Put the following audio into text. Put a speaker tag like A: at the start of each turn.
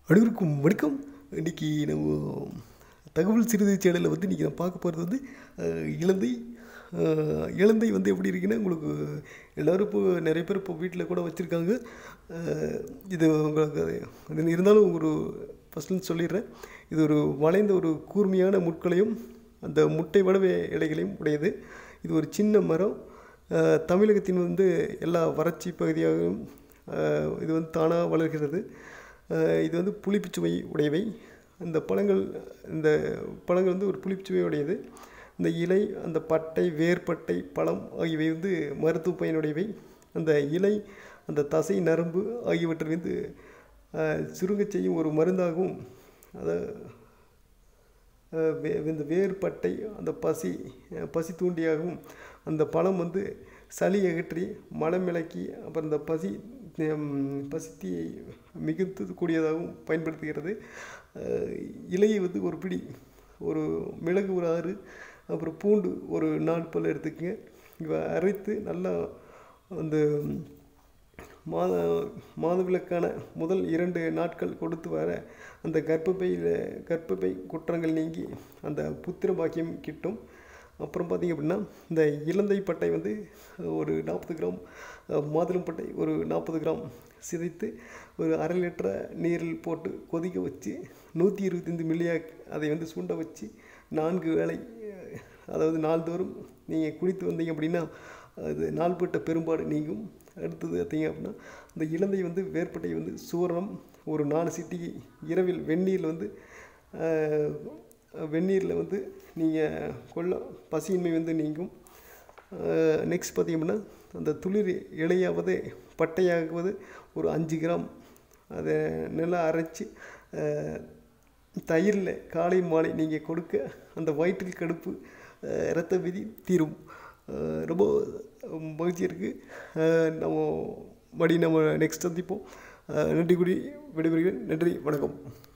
A: அனைவருக்கும் வணக்கம் இன்றைக்கி நம்ம தகவல் சிறுதை சேனலில் வந்து இன்றைக்கி நான் பார்க்க போகிறது வந்து அஹ், இலந்தை அஹ், இலந்தை வந்து எப்படி இருக்குன்னா உங்களுக்கு எல்லோரும் இப்போ நிறைய பேர் இப்போ வீட்டில் கூட வச்சுருக்காங்க இது உங்களுக்கு அது இருந்தாலும் ஒரு ஃபஸ்ட்டு சொல்லிடுறேன் இது ஒரு வளைந்த ஒரு கூர்மையான முட்களையும் அந்த முட்டை வடவை இலைகளையும் உடையது இது ஒரு சின்ன மரம் அஹ், தமிழகத்தின் வந்து எல்லா வறட்சி பகுதியாகவும் அஹ், இது வந்து தானாக வளர்கிறது அஹ், இது வந்து புளிப்புச்சுவை உடையவை அந்த பழங்கள் இந்த பழங்கள் வந்து ஒரு புளிப்புச்சுவை உடையது இந்த இலை அந்த பட்டை வேர்பட்டை பழம் ஆகியவை வந்து மருத்துவ பயனுடையவை அந்த இலை அந்த தசை நரம்பு ஆகியவற்றை வந்து அஹ், சுருங்கச் செய்யும் ஒரு மருந்தாகவும் அதை அஹ் வே- இந்த வேர்பட்டை அந்த பசி அஹ் பசி தூண்டியாகவும் அந்த பழம் வந்து சளி அகற்றி மலமிளக்கி அப்புறம் இந்த பசி ஹம், பசித்தியை மிகுத்து கூடியதாகவும் பயன்படுத்துகிறது அஹ் இலையை வந்து ஒரு பிடி ஒரு மிளகு ஒரு ஆறு அப்புறம் பூண்டு ஒரு நாலு பல் எடுத்துக்கங்க இவை அரைத்து நல்லா அந்த மாத மாதவிலக்கான முதல் இரண்டு நாட்கள் கொடுத்து வர அந்த கர்ப்பப்பையில் கர்ப்பப்பை குற்றங்கள் நீங்கி அந்த புத்திர பாக்கியம் கிட்டும் அப்புறம் பார்த்திங்க அப்படின்னா இந்த இலந்தை பட்டை வந்து ஒரு நாற்பது கிராம் அஹ், மாதுளம்பட்டை ஒரு நாற்பது கிராம் சிதைத்து ஒரு அரை லிட்டரை நீரில் போட்டு கொதிக்க வச்சு நூற்றி இருபத்தைந்து மில்லியாக அதை வந்து சுண்ட வச்சு நான்கு வேளை அஹ், அதாவது நாள்தோறும் நீங்கள் குடித்து வந்தீங்க அப்படின்னா அது நாள்பட்ட பெரும்பாடு நீங்கும் அடுத்தது பார்த்தீங்க அப்படின்னா இந்த இலந்தை வந்து வேர்பட்டை வந்து சூரணம் ஒரு நாலு சிட்டிகை இரவில் வெந்நீரில் வந்து ஆஹ், வெந்நீரில் வந்து நீங்கள் கொள்ள பசியின்மை வந்து நீங்கும் நெக்ஸ்ட் பார்த்தீங்க அப்படின்னா அந்த துளிர் இலையாவது பட்டையாகுவது ஒரு அஞ்சு கிராம் அதை நல்லா அரைச்சி தயிரில் காலை மாலை நீங்கள் கொடுக்க அந்த வயிற்றில் கடுப்பு அஹ், இரத்த விதி தீரும் அஹ், ரொம்ப மகிழ்ச்சி இருக்குது நம்ம மறுபடியும் நம்ம நெக்ஸ்ட் சந்திப்போம் அஹ், நன்றி கூடி விடைபெறுகிறேன் நன்றி வணக்கம்